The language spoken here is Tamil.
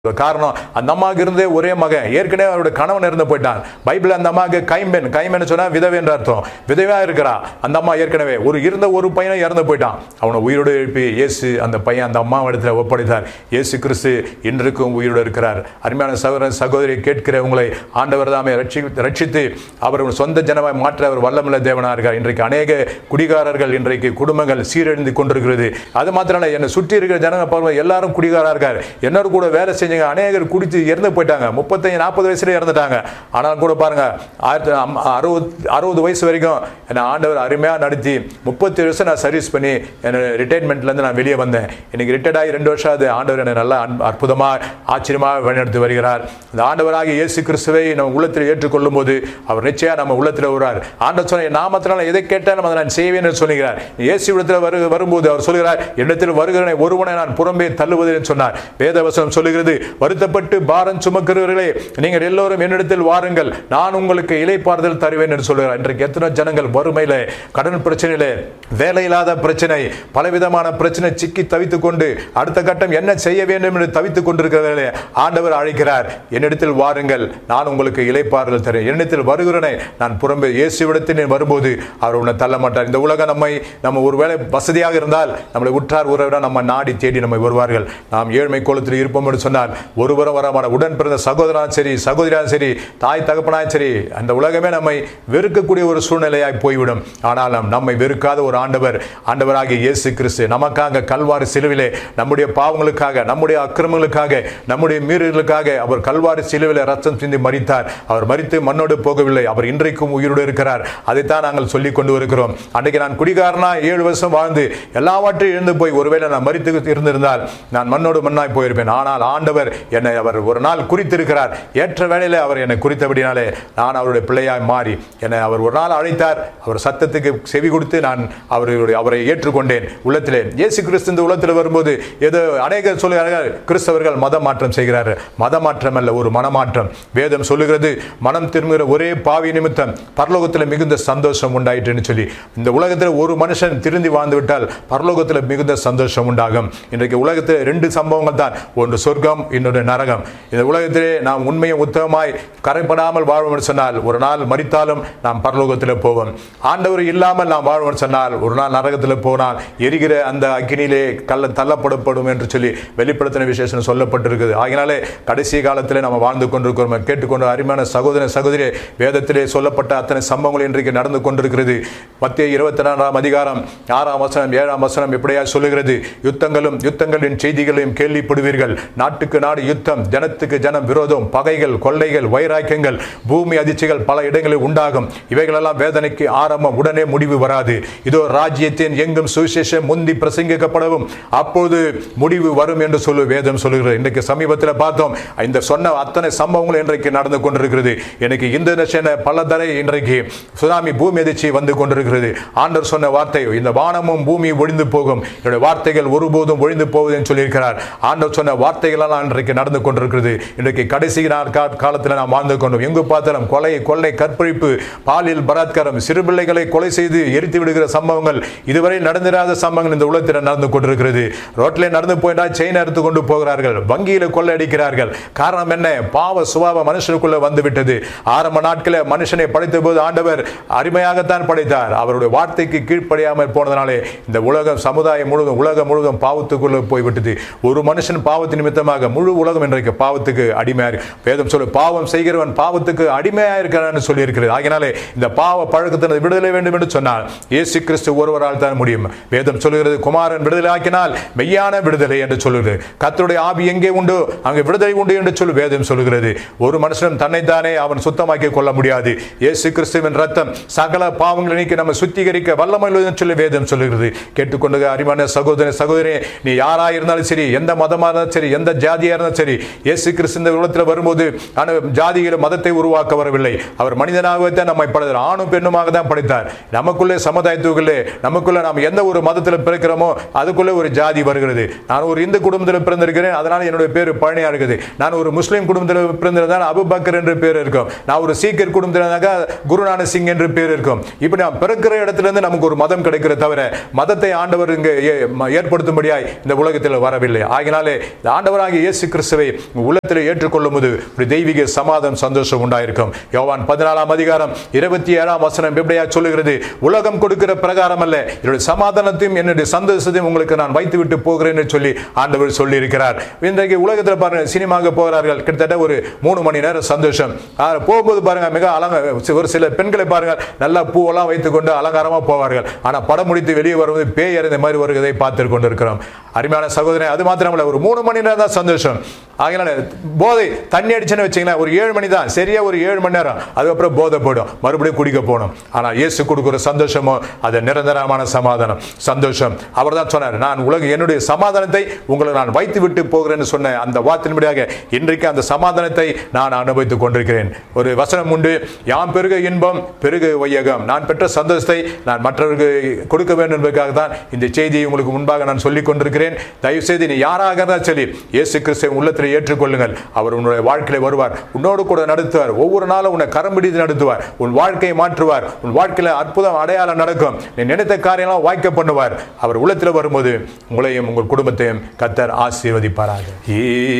காரணம் அந்த அம்மாவுக்கு இருந்தே ஒரே மகன் ஏற்கனவே அவருடைய கணவன் இறந்து போயிட்டான் பைபிள் அந்த அம்மாவுக்கு கைம்பெண் கைம்பெண் சொன்னா விதவை என்ற அர்த்தம் விதவையா இருக்கிறா அந்த அம்மா ஏற்கனவே ஒரு இருந்த ஒரு பையனை இறந்து போயிட்டான் அவனை உயிரோடு எழுப்பி இயேசு அந்த பையன் அந்த அம்மா இடத்துல ஒப்படைத்தார் இயேசு கிறிஸ்து இன்றைக்கும் உயிரோடு இருக்கிறார் அருமையான சகோதரன் சகோதரி கேட்கிற உங்களை ஆண்டவர் தாமே ரட்சி ரட்சித்து அவர் ஒரு சொந்த ஜனமாய் மாற்ற அவர் வல்லமுள்ள தேவனா இருக்கார் இன்றைக்கு அநேக குடிகாரர்கள் இன்றைக்கு குடும்பங்கள் சீரழிந்து கொண்டிருக்கிறது அது மாத்திரம் இல்லை என்னை சுற்றி இருக்கிற ஜனங்க பாருங்க எல்லாரும் குடிகாரா இருக்கார் என்னோட கூட வேலை செஞ்சவங்க அநேகர் குடிச்சு இறந்து போயிட்டாங்க முப்பத்தஞ்சு நாற்பது வயசுல இறந்துட்டாங்க ஆனாலும் கூட பாருங்க ஆயிரத்தி அம்- அறுபது அறுபது வயசு வரைக்கும் என்னை ஆண்டவர் அருமையா நடத்தி முப்பத்தி வருஷம் நான் சர்வீஸ் பண்ணி என்னோட ரிட்டைர்மெண்ட்ல இருந்து நான் வெளியே வந்தேன் இன்னைக்கு ரிட்டையர்ட் ஆகி ரெண்டு வருஷம் ஆகுது ஆண்டவர் என்னை நல்லா அன்பு- அற்புதமா ஆச்சரியமா வழிநடத்தி வருகிறார் இந்த ஆண்டவராகிய இயேசு கிறிஸ்துவை நம்ம உள்ளத்தில் ஏற்றுக்கொள்ளும் போது அவர் நிச்சயம் நம்ம உள்ளத்தில் வருவார் ஆண்டவர் சொன்ன "என் நாமத்தினால எதை கேட்டாலும் அதை நான் செய்வேன் என்று சொல்லுகிறார் இயேசு இடத்தில் வரு வரும்போது அவர் சொல்கிறார் என்னிடத்தில் வருகிறனை ஒருவனை நான் புறம்பே தள்ளுவது என்று சொன்னார் வேதவசனம் சொல்லுகிறது வருத்தப்பட்டு பாரம் சுமக்கிறவர்களே நீங்கள் எல்லோரும் என்னிடத்தில் வாருங்கள் நான் உங்களுக்கு இலைப்பாறுதல் தருவேன் என்று சொல்கிறார் இன்றைக்கு எத்தனை ஜனங்கள் வறுமையில கடன் பிரச்சனையில வேலை இல்லாத பிரச்சனை பலவிதமான பிரச்சனை சிக்கி தவித்துக் கொண்டு அடுத்த கட்டம் என்ன செய்ய வேண்டும் என்று தவித்துக் கொண்டிருக்கிறவர்களே ஆண்டவர் அழைக்கிறார் என்னிடத்தில் வாருங்கள் நான் உங்களுக்கு இலைப்பாறுதல் தரேன் என்னிடத்தில் வருகிறனே நான் புறம்பே இயேசுவிடத்தில் வரும்போது அவர் உன்னை தள்ள மாட்டார் இந்த உலகம் நம்மை நம்ம ஒருவேளை வசதியாக இருந்தால் நம்மளை உற்றார் உறவினர் நம்ம நாடி தேடி நம்மை வருவார்கள் நாம் ஏழ்மை கோலத்தில் இருப்போம் என்று சொன்னால் ஒருவரும் வரமான உடன் பிறந்த சகோதரனாலும் சரி சகோதரியாலும் சரி தாய் தகப்பனாலும் சரி அந்த உலகமே நம்மை வெறுக்கக்கூடிய ஒரு சூழ்நிலையாய் போய்விடும் ஆனால் நாம் நம்மை வெறுக்காத ஒரு ஆண்டவர் ஆண்டவராகிய இயேசு கிறிஸ்து நமக்காக கல்வாரி சிலுவிலே நம்முடைய பாவங்களுக்காக நம்முடைய அக்கிரமங்களுக்காக நம்முடைய மீறல்களுக்காக அவர் கல்வாரி சிலுவிலே ரத்தம் சிந்தி மரித்தார் அவர் மரித்து மண்ணோடு போகவில்லை அவர் இன்றைக்கும் உயிரோடு இருக்கிறார் அதைத்தான் நாங்கள் சொல்லிக் கொண்டு வருகிறோம் அன்றைக்கு நான் குடிகாரனா ஏழு வருஷம் வாழ்ந்து எல்லாவற்றையும் இழந்து போய் ஒருவேளை நான் மரித்து இருந்திருந்தால் நான் மண்ணோடு மண்ணாய் போயிருப்பேன் ஆனால் ஆண்டவர் என்னை அவர் ஒரு நாள் குறித்திருக்கிறார் ஏற்ற வேளையில அவர் என்னை குறித்தபடினாலே நான் அவருடைய பிள்ளையாய் மாறி என்னை அவர் ஒரு நாள் அழைத்தார் அவர் சத்தத்துக்கு செவி கொடுத்து நான் அவருடைய அவரை ஏற்றுக்கொண்டேன் உள்ளத்திலே இயேசு கிறிஸ்து இந்த உலகத்தில் வரும்போது ஏதோ அநேகர் சொல்லுகிறார்கள் கிறிஸ்தவர்கள் மத மாற்றம் செய்கிறார்கள் மத மாற்றம் அல்ல ஒரு மனமாற்றம் வேதம் சொல்லுகிறது மனம் திரும்புகிற ஒரே பாவி நிமித்தம் பரலோகத்தில் மிகுந்த சந்தோஷம் உண்டாயிற்றுன்னு சொல்லி இந்த உலகத்தில் ஒரு மனுஷன் திருந்தி வாழ்ந்து விட்டால் பரலோகத்தில் மிகுந்த சந்தோஷம் உண்டாகும் இன்றைக்கு உலகத்தில் ரெண்டு சம்பவங்கள் தான் ஒன்று சொர்க்கம் இன்னொன்று நரகம் இந்த உலகத்திலே நாம் உண்மையும் உத்தமமாய் கரைப்படாமல் வாழ்வோம் என்று சொன்னால் ஒரு நாள் மரித்தாலும் நாம் பரலோகத்தில் போவோம் ஆண்டவர் இல்லாமல் நாம் வாழ்வோம் என்று சொன்னால் ஒரு நாள் நரகத்தில் போனால் எரிகிற அந்த அக்கினியிலே கல்ல தள்ளப்படப்படும் என்று சொல்லி வெளிப்படுத்தின விசேஷம் சொல்லப்பட்டிருக்குது ஆகினாலே கடைசி காலத்தில் நம்ம வாழ்ந்து கொண்டிருக்கிறோம் கேட்டுக்கொண்டு அருமையான சகோதர சகோதரி வேதத்திலே சொல்லப்பட்ட அத்தனை சம்பவங்கள் இன்றைக்கு நடந்து கொண்டிருக்கிறது மத்திய இருபத்தி ரெண்டாம் அதிகாரம் ஆறாம் வசனம் ஏழாம் வசனம் எப்படியா சொல்லுகிறது யுத்தங்களும் யுத்தங்களின் செய்திகளையும் கேள்விப்படுவீர்கள் நாட்டுக்கு நாடு யுத்தம் ஜனத்துக்கு ஜனம் விரோதம் பகைகள் கொள்ளைகள் வைராக்கியங்கள் பூமி அதிர்ச்சிகள் பல இடங்களில் உண்டாகும் இவைகளெல்லாம் வேதனைக்கு ஆரம்பம் உடனே முடிவு வராது இதோ ராஜ்யத்தின் எங்கும் சுவிசேஷம் முந்தி பிரசங்கிக்கப்படவும் அப்போது முடிவு வரும் என்று சொல்லு வேதம் சொல்லுகிறது இன்றைக்கு சமீபத்தில் பார்த்தோம் இந்த சொன்ன அத்தனை சம்பவங்கள் இன்றைக்கு நடந்து கொண்டிருக்கிறது எனக்கு இந்தோனேஷிய பல தடவை இன்றைக்கு சுனாமி பூமி அதிர்ச்சி வந்து கொண்டிருக்கிறது ஆண்டவர் சொன்ன வார்த்தை இந்த வானமும் பூமியும் ஒழிந்து போகும் என்னுடைய வார்த்தைகள் ஒருபோதும் ஒழிந்து போவதுன்னு சொல்லியிருக்கிறார் ஆண்டவர் சொன்ன வார்த்தைகள் எல்லாம் இன்றைக்கு நடந்து கொண்டிருக்கிறது இன்றைக்கு கடைசி நாள் கா- காலத்தில் நாம் வாழ்ந்து கொண்டோம் எங்கு பார்த்தாலும் கொலை கொள்ளை கற்பழிப்பு பாலியல் பலாத்காரம் சிறு பிள்ளைகளை கொலை செய்து எரித்து விடுகிற சம்பவங்கள் இதுவரை நடந்திராத சம்பவங்கள் இந்த உலகத்தில் நடந்து கொண்டிருக்கிறது ரோட்ல நடந்து போயிட்டா செயின் அறுத்து கொண்டு போகிறார்கள் வங்கியில கொள்ளை அடிக்கிறார்கள் காரணம் என்ன பாவ சுபாவ மனுஷனுக்குள்ள வந்து விட்டது ஆரம்ப நாட்களில் மனுஷனை படைத்த போது ஆண்டவர் அருமையாகத்தான் படைத்தார் அவருடைய வார்த்தைக்கு கீழ்ப்படியாமல் போனதனாலே இந்த உலகம் சமுதாயம் முழுவதும் உலகம் முழுவதும் பாவத்துக்குள்ள போய்விட்டது ஒரு மனுஷன் பாவத்து நிமித்தமாக முழு உலகம் இன்றைக்கு பாவத்துக்கு அடிமையா இருக்கு. வேதம் சொல்லு பாவம் செய்கிறவன் பாவத்துக்கு அடிமையா இருக்கிறான்னு சொல்லி இருக்கிறது ஆகினாலே இந்த பாவ பழக்கத்தினை விடுதலை வேண்டும் என்று சொன்னால் இயேசு கிறிஸ்து ஒருவரால் தான் முடியும் வேதம் சொல்லுகிறது குமாரன் விடுதலை ஆக்கினால் மெய்யான விடுதலை என்று சொல்லுகிறது கர்த்தருடைய ஆவி எங்கே உண்டு அங்கே விடுதலை உண்டு என்று சொல்லி வேதம் சொல்லுகிறது ஒரு மனுஷனும் தன்னைத்தானே அவன் சுத்தமாக்கி கொள்ள முடியாது இயேசு கிறிஸ்துவின் ரத்தம் சகல பாவங்களை நீக்கி நம்ம சுத்திகரிக்க வல்லமையுள்ளதுன்னு சொல்லி வேதம் சொல்லுகிறது கேட்டுக்கொண்டு அரிமான சகோதர சகோதரி நீ யாரா இருந்தாலும் சரி எந்த மதமா இருந்தாலும் சரி எந்த ஜாதியா இருந்தாலும் சரி இயேசு கிறிஸ்து இந்த உலகத்தில் வரும்போது ஆனா ஜாதியில மதத்தை உருவாக்க வரவில்லை அவர் மனிதனாகவே தான் நம்மை படைத்தார் ஆணும் பெண்ணுமாக தான் படைத்தார் நமக்குள்ளே சமுதாயத்துக்குள்ளே நமக்குள்ள நாம் எந்த ஒரு மதத்தில் பிறக்கிறோமோ அதுக்குள்ளே ஒரு ஜாதி வருகிறது நான் ஒரு இந்து குடும்பத்தில் பிறந்திருக்கிறேன் அதனால என்னுடைய பேர் பழனியா இருக்குது நான் ஒரு முஸ்லீம் குடும்பத்தில் பிறந்திருந்தால் அபுபக்கர் என்று பேர் இருக்கும் நான் ஒரு சீக்கியர் குடும்பத்தில் இருந்தாக்கா குருநானக் சிங் என்று பேர் இருக்கும் இப்படி நாம் பிறக்கிற இடத்துல இருந்து நமக்கு ஒரு மதம் கிடைக்கிற தவிர மதத்தை ஆண்டவர் இங்கே ஏ- ம- ஏற்படுத்தும்படியாய் இந்த உலகத்தில் வரவில்லை ஆகினாலே இந்த ஆண்டவராகிய இயேசு இயேசு கிறிஸ்துவை உங்கள் உள்ளத்தில் ஏற்றுக்கொள்ளும் போது ஒரு தெய்வீக சமாதானம் சந்தோஷம் உண்டாயிருக்கும் யோவான் பதினாலாம் அதிகாரம் இருபத்தி ஏழாம் வசனம் எப்படியா சொல்லுகிறது உலகம் கொடுக்கிற பிரகாரம் அல்ல என்னுடைய சமாதானத்தையும் என்னுடைய சந்தோஷத்தையும் உங்களுக்கு நான் வைத்து விட்டு போகிறேன் என்று சொல்லி ஆண்டவர் சொல்லி இருக்கிறார் இன்றைக்கு உலகத்தில் பாருங்க சினிமாவுக்கு போகிறார்கள் கிட்டத்தட்ட ஒரு மூணு மணி நேரம் சந்தோஷம் ஆ, போகும்போது பாருங்க மிக அலங்க ஒரு சில பெண்களை பாருங்க நல்லா பூவெல்லாம் வைத்துக்கொண்டு அலங்காரமா போவார்கள் ஆனா படம் முடித்து வெளியே வருவது பேய் அறிந்த மாதிரி வருவதை பார்த்து கொண்டிருக்கிறோம் அருமையான சகோதரன் அது மாத்திரமல்ல ஒரு மூணு மணி நேரம் தான் சந்தோஷம் ஆகையால போதை தண்ணி அடிச்சுன்னு வச்சுங்களேன் ஒரு ஏழு மணி தான் சரியா ஒரு ஏழு மணி நேரம் அதுக்கப்புறம் போதை போயிடும் மறுபடியும் குடிக்க போகணும் ஆனா இயேசு கொடுக்குற சந்தோஷமோ அது நிரந்தரமான சமாதானம் சந்தோஷம் அவர் தான் சொன்னார் நான் உலக என்னுடைய சமாதானத்தை உங்களுக்கு நான் வைத்து விட்டு போகிறேன்னு சொன்ன அந்த வார்த்தையின்படியாக இன்றைக்கு அந்த சமாதானத்தை நான் அனுபவித்துக் கொண்டிருக்கிறேன் ஒரு வசனம் உண்டு யாம் பெருக இன்பம் பெருக வையகம் நான் பெற்ற சந்தோஷத்தை நான் மற்றவர்களுக்கு கொடுக்க வேண்டும் என்பதற்காக தான் இந்த செய்தியை உங்களுக்கு முன்பாக நான் சொல்லிக் கொண்டிருக்கிறேன் தயவு செய்து நீ யாராக இருந்தால் சரி இயேசு கிறிஸ்துவை உள்ளத்தில் ஏற்றுக்கொள்ளுங்கள் அவர் உன்னுடைய வாழ்க்கையில வருவார் உன்னோடு கூட நடத்துவார் ஒவ்வொரு நாளும் உன்னை கரம் பிடித்து நடத்துவார் உன் வாழ்க்கையை மாற்றுவார் உன் வாழ்க்கையில அற்புதம் அடையாளம் நடக்கும் நீ நினைத்த காரியம்லாம் வாய்க்க பண்ணுவார் அவர் உள்ளத்தில் வரும்போது உங்களையும் உங்கள் குடும்பத்தையும் கத்தர் ஆசீர்வதிப்பாராக